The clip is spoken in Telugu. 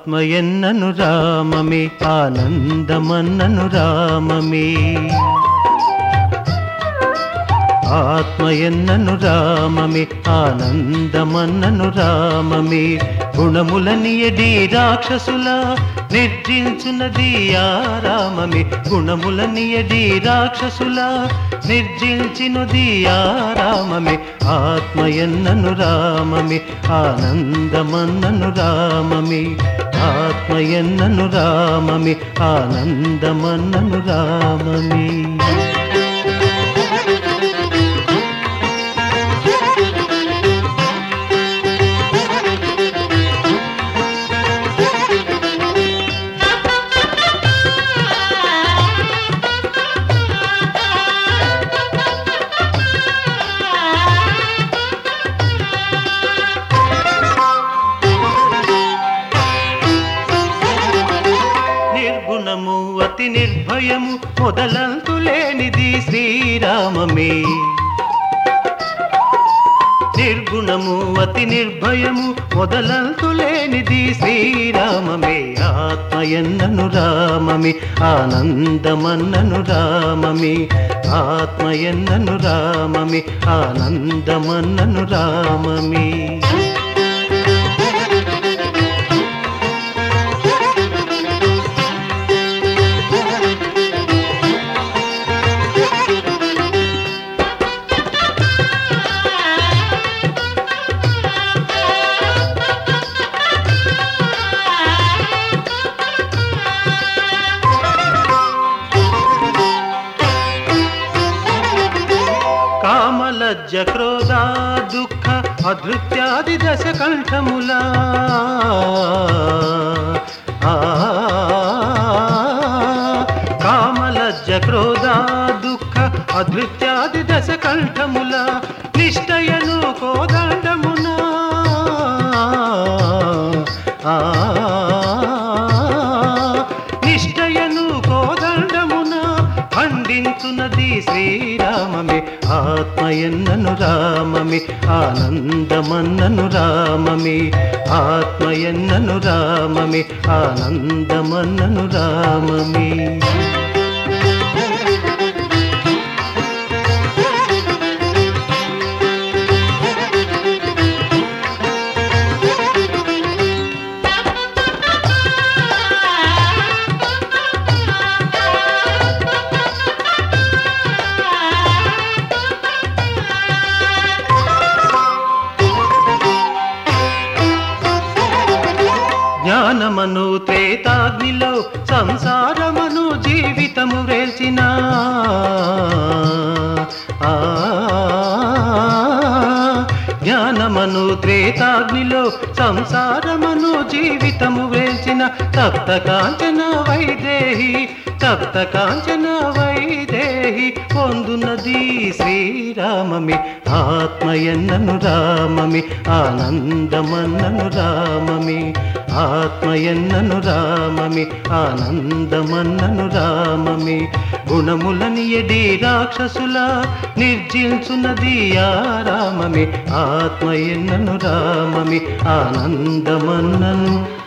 ఆత్మయన్నను రామమే ఆనందమన్నను రామమే ఆత్మయన్నను రామమే ఆనందమన్నను రామమే గుణములనియడి రాక్షసుల నిర్జించునది ఆ రామమే గుణములనియడి రాక్షసుల నిర్జించినది ఆ రామమే ఆత్మయన్నను రామమే ఆనందమన్నను రామమే ఆత్మయన్నను రామమే ఆనందమన్నను రామమే నిర్గుణము అతి నిర్భయము మొదలంతు లేనిది శ్రీరామమే నిర్గుణము అతి నిర్భయము మొదలంతు లేనిది శ్రీరామమే ఆత్మయన్నను రామమి ఆనందమన్నను రామమి ఆత్మయన్నను రామమి ఆనందమన్నను రామమి కామలజ్జ క్రోధ దుఃఖ అధృత్యాది దశ కంఠములా ఆ, కామలజ్జ క్రోధ దుఃఖ అధృత్యాది దశ కంఠముల నిష్టయను కోదండమునా ఆ, నిష్టయను కోదండమున ఖండించునది శ్రీరామమే ఆత్మయన్నను రామమే ఆనందమన్నను రామమే ఆత్మయన్నను రామమే ఆనందమన్నను రామమే జ్ఞానమను త్రేతాగ్నిలో సంసారమను జీవితము వేల్చిన ఆ, జ్ఞానమను త్రేతాగ్నిలో సంసారమను జీవితము వేల్చిన తప్త కాంచన వైదేహి తప్త కాంచన వైదేహి పొందునది శ్రీరామమి ఆత్మయన్నను రామమి ఆనందమన్నను రామమి ఆత్మయన్నను రామమి ఆనందమన్నను రామమి గుణములని ఎడి రాక్షసుల నిర్జించునది ఆ రామమి ఆత్మయన్నను రామమి ఆనందమన్నను